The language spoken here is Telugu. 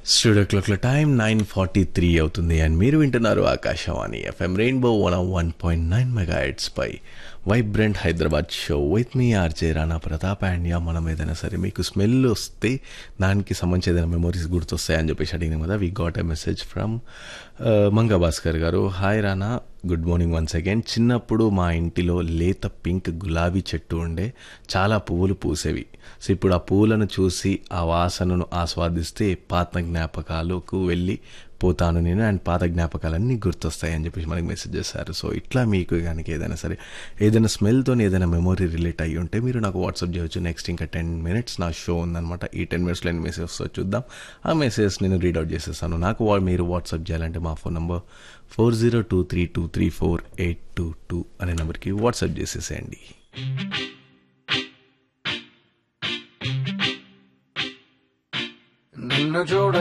స్టూడియో క్లాక్లో టైం నైన్ ఫార్టీ త్రీ అవుతుంది అండ్ మీరు వింటున్నారు Akashvani FM Rainbow one one point nine mega pie vibrant Hyderabad show with మీ RJ Rana Pratap and yeah మనం ఏదైనా సరే మీకు స్మెల్ వస్తే దానికి సంబంధించి ఏదైనా మెమరీస్ గుర్తొస్తాయని చెప్పేసి అడిగినాం కదా we got a message from Manga Bhaskar garu hi Rana good morning once again చిన్నప్పుడు మా ఇంటిలో లేత పింక్ గులాబీ చెట్టు ఉండే చాలా పువ్వులు పూసేవి సో ఇప్పుడు ఆ పువ్వులను చూసి ఆ వాసనను ఆస్వాదిస్తే పాత జ్ఞాపకాలకు వెళ్ళి పోతాను నేను అండ్ పాత జ్ఞాపకాలన్నీ గుర్తొస్తాయి అని చెప్పేసి మనకి మెసేజ్ చేశారు సో ఇట్లా మీకు కనుక ఏదైనా సరే ఏదైనా స్మెల్తో ఏదైనా మెమొరీ రిలేట్ అయ్యి ఉంటే మీరు నాకు వాట్సాప్ చేయొచ్చు నెక్స్ట్ ఇంకా టెన్ మినిట్స్ నా షో ఉందన్నమాట ఈ టెన్ మినిట్స్లో ఎన్ని మెసేజ్ వస్తుందో చూద్దాం ఆ మెసేజ్ నేను రీడౌట్ చేసేస్తాను నాకు వా- మీరు వాట్సాప్ చేయాలంటే మా phone number four zero two three two three four eight two two అనే నెంబర్కి వాట్సాప్ చేసేసేయండి నిన్ను చూడ